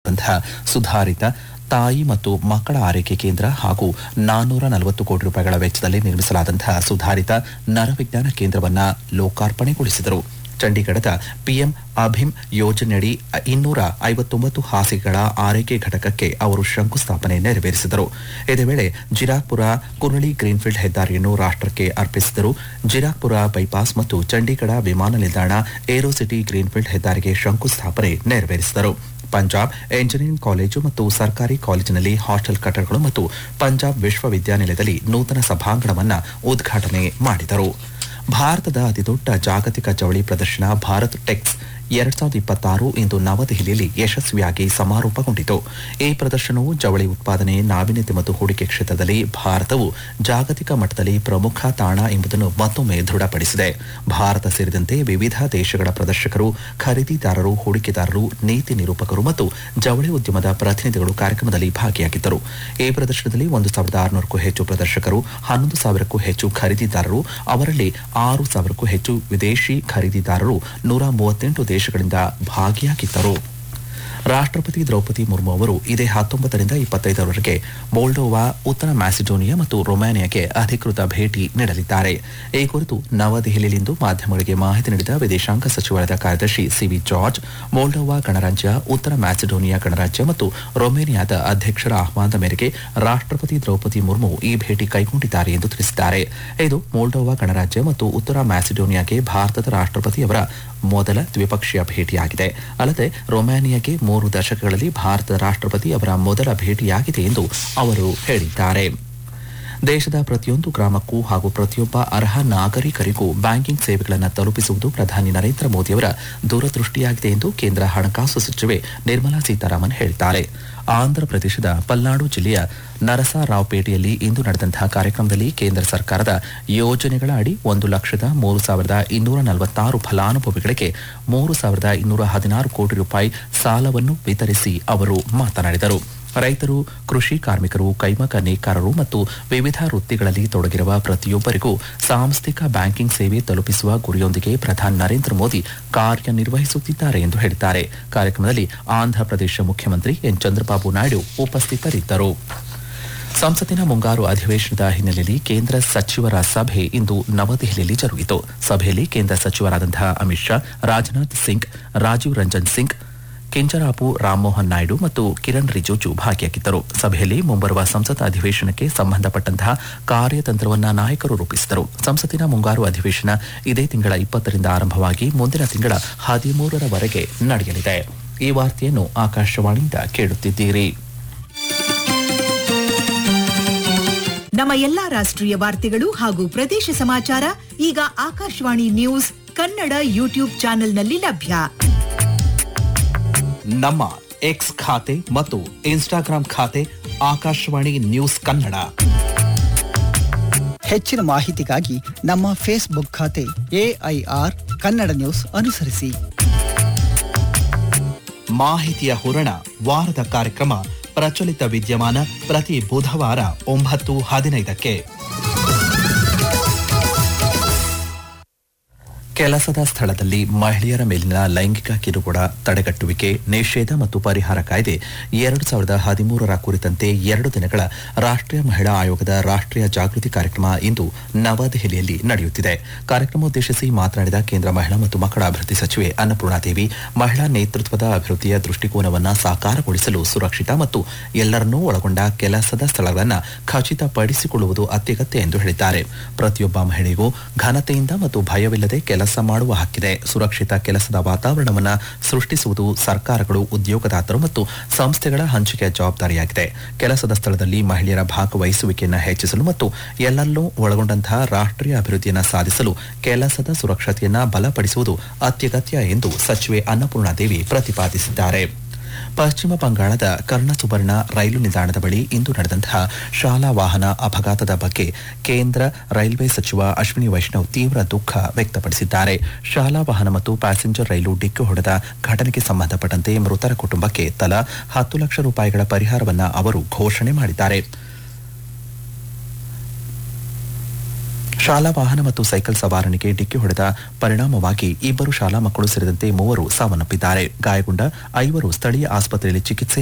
ನಿರ್ಮಿಸಲಾದಂತಹ ಸುಧಾರಿತ ತಾಯಿ ಮತ್ತು ಮಕ್ಕಳ ಆರೈಕೆ ಕೇಂದ್ರ ಹಾಗೂ ನಾನ್ನೂರ ನಲವತ್ತು ಕೋಟಿ ರೂಪಾಯಿಗಳ ವೆಚ್ಚದಲ್ಲಿ ನಿರ್ಮಿಸಲಾದಂತಹ ಸುಧಾರಿತ ನರವಿಜ್ಞಾನ ಕೇಂದ್ರವನ್ನ ಲೋಕಾರ್ಪಣೆಗೊಳಿಸಿದರು ಚಂಡೀಗಢದ ಪಿಎಂ ಅಭಿಮ್ ಯೋಜನೆಯಡಿ ಇನ್ನೂರ ಐವತ್ತೊಂಬತ್ತು ಹಾಸಿಗೆಗಳ ಆರೈಕೆ ಘಟಕಕ್ಕೆ ಅವರು ಶಂಕುಸ್ಥಾಪನೆ ನೆರವೇರಿಸಿದರು ಇದೇ ವೇಳೆ ಜಿರಾಕ್ಪುರ ಕುರಳಿ ಗ್ರೀನ್ಫೀಲ್ಡ್ ಹೆದ್ದಾರಿಯನ್ನು ರಾಷ್ಟಕ್ಕೆ ಅರ್ಪಿಸಿದರು ಜಿರಾಕ್ಪುರ ಬೈಪಾಸ್ ಮತ್ತು ಚಂಡೀಗಢ ವಿಮಾನ ನಿಲ್ದಾಣ ಏರೋ ಸಿಟಿ ಗ್ರೀನ್ಫೀಲ್ಡ್ ಹೆದ್ದಾರಿಗೆ ಶಂಕುಸ್ಥಾಪನೆ ನೆರವೇರಿಸಿದರು ಪಂಜಾಬ್ ಎಂಜಿನಿಯರಿಂಗ್ ಕಾಲೇಜು ಮತ್ತು ಸರ್ಕಾರಿ ಕಾಲೇಜಿನಲ್ಲಿ ಹಾಸ್ಟೆಲ್ ಕಟ್ಟಡಗಳು ಮತ್ತು ಪಂಜಾಬ್ ವಿಶ್ವವಿದ್ಯಾನಿಲಯದಲ್ಲಿ ನೂತನ ಸಭಾಂಗಣವನ್ನು ಉದ್ಘಾಟನೆ ಮಾಡಿದರು ಭಾರತದ ಅತಿದೊಡ್ಡ ಜಾಗತಿಕ ಜವಳಿ ಪ್ರದರ್ಶನ ಭಾರತ್ ಟೆಕ್ಸ್ ಎರಡ್ ಸಾವಿರದ ಇಪ್ಪತ್ತಾರು ಇಂದು ನವದೆಹಲಿಯಲ್ಲಿ ಯಶಸ್ವಿಯಾಗಿ ಸಮಾರೋಪಗೊಂಡಿತು ಈ ಪ್ರದರ್ಶನವು ಜವಳಿ ಉತ್ಪಾದನೆ ನಾವೀನ್ಯತೆ ಮತ್ತು ಹೂಡಿಕೆ ಕ್ಷೇತ್ರದಲ್ಲಿ ಭಾರತವು ಜಾಗತಿಕ ಮಟ್ಟದಲ್ಲಿ ಪ್ರಮುಖ ತಾಣ ಎಂಬುದನ್ನು ಮತ್ತೊಮ್ಮೆ ದೃಢಪಡಿಸಿದೆ ಭಾರತ ಸೇರಿದಂತೆ ವಿವಿಧ ದೇಶಗಳ ಪ್ರದರ್ಶಕರು ಖರೀದಿದಾರರು ಹೂಡಿಕೆದಾರರು ನೀತಿ ನಿರೂಪಕರು ಮತ್ತು ಜವಳಿ ಉದ್ಯಮದ ಪ್ರತಿನಿಧಿಗಳು ಕಾರ್ಯಕ್ರಮದಲ್ಲಿ ಭಾಗಿಯಾಗಿದ್ದರು ಈ ಪ್ರದರ್ಶನದಲ್ಲಿ ಒಂದು ಸಾವಿರದ ಆರುನೂರಕ್ಕೂ ಹೆಚ್ಚು ಪ್ರದರ್ಶಕರು ಹನ್ನೊಂದು ಸಾವಿರಕ್ಕೂ ಹೆಚ್ಚು ಖರೀದಿದಾರರು ಅವರಲ್ಲಿ ಆರು ಸಾವಿರಕ್ಕೂ ಹೆಚ್ಚು ವಿದೇಶಿ ಖರೀದಿದಾರರು ನೂರ ಮೂವತ್ತೆಂಟು ದೇಶಗಳಿಂದ ಭಾಗಿಯಾಗಿದ್ದರು ರಾಷ್ಟ್ರಪತಿ ದ್ರೌಪದಿ ಮುರ್ಮು ಅವರು ಇದೇ ಹತ್ತೊಂಬತ್ತರಿಂದ ಇಪ್ಪತ್ತೈದರವರೆಗೆ ಮೋಲ್ಡೋವಾ ಉತ್ತರ ಮ್ಯಾಸಿಡೋನಿಯಾ ಮತ್ತು ರೊಮಾನಿಯಾಗೆ ಅಧಿಕೃತ ಭೇಟಿ ನೀಡಲಿದ್ದಾರೆ ಈ ಕುರಿತು ನವದೆಹಲಿಯಲ್ಲಿಂದು ಮಾಧ್ಯಮಗಳಿಗೆ ಮಾಹಿತಿ ನೀಡಿದ ವಿದೇಶಾಂಗ ಸಚಿವಾಲಯದ ಕಾರ್ಯದರ್ಶಿ ಸಿವಿ ಜಾರ್ಜ್ ಮೋಲ್ಡೋವಾ ಗಣರಾಜ್ಯ ಉತ್ತರ ಮ್ಯಾಸಿಡೋನಿಯಾ ಗಣರಾಜ್ಯ ಮತ್ತು ರೊಮೇನಿಯಾದ ಅಧ್ಯಕ್ಷರ ಆಹ್ವಾನದ ಮೇರೆಗೆ ರಾಷ್ಟ್ರಪತಿ ದ್ರೌಪದಿ ಮುರ್ಮು ಈ ಭೇಟಿ ಕೈಗೊಂಡಿದ್ದಾರೆ ಎಂದು ತಿಳಿಸಿದ್ದಾರೆ ಇದು ಮೋಲ್ಡೋವಾ ಗಣರಾಜ್ಯ ಮತ್ತು ಉತ್ತರ ಮ್ಯಾಸಿಡೋನಿಯಾಗೆ ಭಾರತದ ರಾಷ್ಟ್ರಪತಿಯವರ ಮೊದಲ ದ್ವಿಪಕ್ಷೀಯ ಭೇಟಿಯಾಗಿದೆ ಅಲ್ಲದೆ ರೊಮಾನಿಯಾಗೆ ಮೂರು ದಶಕಗಳಲ್ಲಿ ಭಾರತದ ರಾಷ್ಟ್ರಪತಿ ಅವರ ಮೊದಲ ಭೇಟಿಯಾಗಿದೆ ಎಂದು ಅವರು ಹೇಳಿದ್ದಾರೆ ದೇಶದ ಪ್ರತಿಯೊಂದು ಗ್ರಾಮಕ್ಕೂ ಹಾಗೂ ಪ್ರತಿಯೊಬ್ಬ ಅರ್ಹ ನಾಗರಿಕರಿಗೂ ಬ್ಯಾಂಕಿಂಗ್ ಸೇವೆಗಳನ್ನು ತಲುಪಿಸುವುದು ಪ್ರಧಾನಿ ನರೇಂದ್ರ ಮೋದಿಯವರ ದೂರದೃಷ್ಟಿಯಾಗಿದೆ ಎಂದು ಕೇಂದ್ರ ಹಣಕಾಸು ಸಚಿವೆ ನಿರ್ಮಲಾ ಸೀತಾರಾಮನ್ ಹೇಳಿದ್ದಾರೆ ಆಂಧ್ರಪ್ರದೇಶದ ಪಲ್ನಾಡು ಜಿಲ್ಲೆಯ ನರಸರಾವ್ಪೇಟೆಯಲ್ಲಿ ಇಂದು ನಡೆದಂತಹ ಕಾರ್ಯಕ್ರಮದಲ್ಲಿ ಕೇಂದ್ರ ಸರ್ಕಾರದ ಯೋಜನೆಗಳ ಅಡಿ ಒಂದು ಲಕ್ಷದ ಮೂರು ಸಾವಿರದ ಇನ್ನೂರ ನಲವತ್ತಾರು ಫಲಾನುಭವಿಗಳಿಗೆ ಮೂರು ಸಾವಿರದ ಇನ್ನೂರ ಹದಿನಾರು ಕೋಟಿ ರೂಪಾಯಿ ಸಾಲವನ್ನು ವಿತರಿಸಿ ಅವರು ಮಾತನಾಡಿದರು ರೈತರು ಕೃಷಿ ಕಾರ್ಮಿಕರು ಕೈಮಗ್ಗ ನೇಕಾರರು ಮತ್ತು ವಿವಿಧ ವೃತ್ತಿಗಳಲ್ಲಿ ತೊಡಗಿರುವ ಪ್ರತಿಯೊಬ್ಬರಿಗೂ ಸಾಂಸ್ಥಿಕ ಬ್ಯಾಂಕಿಂಗ್ ಸೇವೆ ತಲುಪಿಸುವ ಗುರಿಯೊಂದಿಗೆ ಪ್ರಧಾನಿ ನರೇಂದ್ರ ಮೋದಿ ಕಾರ್ಯನಿರ್ವಹಿಸುತ್ತಿದ್ದಾರೆ ಎಂದು ಹೇಳಿದ್ದಾರೆ ಕಾರ್ಯಕ್ರಮದಲ್ಲಿ ಆಂಧ್ರಪ್ರದೇಶ ಮುಖ್ಯಮಂತ್ರಿ ಎನ್ ಚಂದ್ರಬಾಬು ನಾಯ್ಡು ಉಪಸ್ಥಿತರಿದ್ದರು ಸಂಸತ್ತಿನ ಮುಂಗಾರು ಅಧಿವೇಶನದ ಹಿನ್ನೆಲೆಯಲ್ಲಿ ಕೇಂದ್ರ ಸಚಿವರ ಸಭೆ ಇಂದು ನವದೆಹಲಿಯಲ್ಲಿ ಜರುಗಿತು ಸಭೆಯಲ್ಲಿ ಕೇಂದ್ರ ಸಚಿವರಾದಂತಹ ಅಮಿತ್ ಶಾ ರಾಜನಾಥ್ ಸಿಂಗ್ ರಾಜೀವ್ ರಂಜನ್ ಸಿಂಗ್ ಕೆಂಚರಾಪು ರಾಮಮೋಹನ್ ನಾಯ್ಡು ಮತ್ತು ಕಿರಣ್ ರಿಜಿಜು ಭಾಗಿಯಾಗಿದ್ದರು ಸಭೆಯಲ್ಲಿ ಮುಂಬರುವ ಸಂಸತ್ ಅಧಿವೇಶನಕ್ಕೆ ಸಂಬಂಧಪಟ್ಟಂತಹ ಕಾರ್ಯತಂತ್ರವನ್ನ ನಾಯಕರು ರೂಪಿಸಿದರು ಸಂಸತ್ತಿನ ಮುಂಗಾರು ಅಧಿವೇಶನ ಇದೇ ತಿಂಗಳ ಇಪ್ಪತ್ತರಿಂದ ಆರಂಭವಾಗಿ ಮುಂದಿನ ತಿಂಗಳ ಹದಿಮೂರರವರೆಗೆ ನಡೆಯಲಿದೆ ಈ ವಾರ್ತೆಯನ್ನು ಆಕಾಶವಾಣಿಯಿಂದ ಕೇಳುತ್ತಿದ್ದೀರಿ ನಮ್ಮ ಎಲ್ಲಾ ರಾಷ್ಟ್ರೀಯ ವಾರ್ತೆಗಳು ಹಾಗೂ ಪ್ರದೇಶ ಸಮಾಚಾರ ಈಗ ಆಕಾಶವಾಣಿ ನ್ಯೂಸ್ ಕನ್ನಡ ಯೂಟ್ಯೂಬ್ ಚಾನೆಲ್ನಲ್ಲಿ ಲಭ್ಯ ನಮ್ಮ ಎಕ್ಸ್ ಖಾತೆ ಮತ್ತು ಇನ್ಸ್ಟಾಗ್ರಾಂ ಖಾತೆ ಆಕಾಶವಾಣಿ ನ್ಯೂಸ್ ಕನ್ನಡ ಹೆಚ್ಚಿನ ಮಾಹಿತಿಗಾಗಿ ನಮ್ಮ ಫೇಸ್ಬುಕ್ ಖಾತೆ ಎಐಆರ್ ಕನ್ನಡ ನ್ಯೂಸ್ ಅನುಸರಿಸಿ ಮಾಹಿತಿಯ ಹೂರಣ ವಾರದ ಕಾರ್ಯಕ್ರಮ ಪ್ರಚಲಿತ ವಿದ್ಯಮಾನ ಪ್ರತಿ ಬುಧವಾರ ಒಂಬತ್ತು ಹದಿನೈದಕ್ಕೆ ಕೆಲಸದ ಸ್ಥಳದಲ್ಲಿ ಮಹಿಳೆಯರ ಮೇಲಿನ ಲೈಂಗಿಕ ಕಿರುಕುಳ ತಡೆಗಟ್ಟುವಿಕೆ ನಿಷೇಧ ಮತ್ತು ಪರಿಹಾರ ಕಾಯ್ದೆ ಎರಡು ಸಾವಿರದ ಹದಿಮೂರರ ಕುರಿತಂತೆ ಎರಡು ದಿನಗಳ ರಾಷ್ಟ್ರೀಯ ಮಹಿಳಾ ಆಯೋಗದ ರಾಷ್ಟ್ರೀಯ ಜಾಗೃತಿ ಕಾರ್ಯಕ್ರಮ ಇಂದು ನವದೆಹಲಿಯಲ್ಲಿ ನಡೆಯುತ್ತಿದೆ ಕಾರ್ಯಕ್ರಮ ಉದ್ದೇಶಿಸಿ ಮಾತನಾಡಿದ ಕೇಂದ್ರ ಮಹಿಳಾ ಮತ್ತು ಮಕ್ಕಳ ಅಭಿವೃದ್ಧಿ ಸಚಿವೆ ಅನ್ನಪೂರ್ಣಾದೇವಿ ಮಹಿಳಾ ನೇತೃತ್ವದ ಅಭಿವೃದ್ಧಿಯ ದೃಷ್ಟಿಕೋನವನ್ನು ಸಾಕಾರಗೊಳಿಸಲು ಸುರಕ್ಷಿತ ಮತ್ತು ಎಲ್ಲರನ್ನೂ ಒಳಗೊಂಡ ಕೆಲಸದ ಸ್ಥಳಗಳನ್ನು ಖಚಿತಪಡಿಸಿಕೊಳ್ಳುವುದು ಅತ್ಯಗತ್ಯ ಎಂದು ಹೇಳಿದ್ದಾರೆ ಪ್ರತಿಯೊಬ್ಬ ಮಹಿಳೆಗೂ ಘನತೆಯಿಂದ ಮತ್ತು ಭಯವಿಲ್ಲದೆ ಕೆಲಸ ಮಾಡುವ ಹಕ್ಕಿದೆ ಸುರಕ್ಷಿತ ಕೆಲಸದ ವಾತಾವರಣವನ್ನು ಸೃಷ್ಟಿಸುವುದು ಸರ್ಕಾರಗಳು ಉದ್ಯೋಗದಾತರು ಮತ್ತು ಸಂಸ್ಥೆಗಳ ಹಂಚಿಕೆಯ ಜವಾಬ್ದಾರಿಯಾಗಿದೆ ಕೆಲಸದ ಸ್ಥಳದಲ್ಲಿ ಮಹಿಳೆಯರ ಭಾಗವಹಿಸುವಿಕೆಯನ್ನು ಹೆಚ್ಚಿಸಲು ಮತ್ತು ಎಲ್ಲರನ್ನೂ ಒಳಗೊಂಡಂತಹ ರಾಷ್ಟ್ರೀಯ ಅಭಿವೃದ್ಧಿಯನ್ನು ಸಾಧಿಸಲು ಕೆಲಸದ ಸುರಕ್ಷತೆಯನ್ನು ಬಲಪಡಿಸುವುದು ಅತ್ಯಗತ್ಯ ಎಂದು ಸಚಿವೆ ಅನ್ನಪೂರ್ಣಾದೇವಿ ಪ್ರತಿಪಾದಿಸಿದ್ದಾರೆ ಪಶ್ಚಿಮ ಬಂಗಾಳದ ಕರ್ಣಸುಬರ್ಣ ರೈಲು ನಿಲ್ದಾಣದ ಬಳಿ ಇಂದು ನಡೆದಂತಹ ಶಾಲಾ ವಾಹನ ಅಪಘಾತದ ಬಗ್ಗೆ ಕೇಂದ್ರ ರೈಲ್ವೆ ಸಚಿವ ಅಶ್ವಿನಿ ವೈಷ್ಣವ್ ತೀವ್ರ ದುಃಖ ವ್ಯಕ್ತಪಡಿಸಿದ್ದಾರೆ ಶಾಲಾ ವಾಹನ ಮತ್ತು ಪ್ಯಾಸೆಂಜರ್ ರೈಲು ಡಿಕ್ಕಿ ಹೊಡೆದ ಘಟನೆಗೆ ಸಂಬಂಧಪಟ್ಟಂತೆ ಮೃತರ ಕುಟುಂಬಕ್ಕೆ ತಲಾ ಹತ್ತು ಲಕ್ಷ ರೂಪಾಯಿಗಳ ಪರಿಹಾರವನ್ನು ಅವರು ಘೋಷಣೆ ಮಾಡಿದ್ದಾರೆ ಶಾಲಾ ವಾಹನ ಮತ್ತು ಸೈಕಲ್ ಸವಾರನಿಗೆ ಡಿಕ್ಕಿ ಹೊಡೆದ ಪರಿಣಾಮವಾಗಿ ಇಬ್ಬರು ಶಾಲಾ ಮಕ್ಕಳು ಸೇರಿದಂತೆ ಮೂವರು ಸಾವನ್ನಪ್ಪಿದ್ದಾರೆ ಗಾಯಗೊಂಡ ಐವರು ಸ್ಥಳೀಯ ಆಸ್ಪತ್ರೆಯಲ್ಲಿ ಚಿಕಿತ್ಸೆ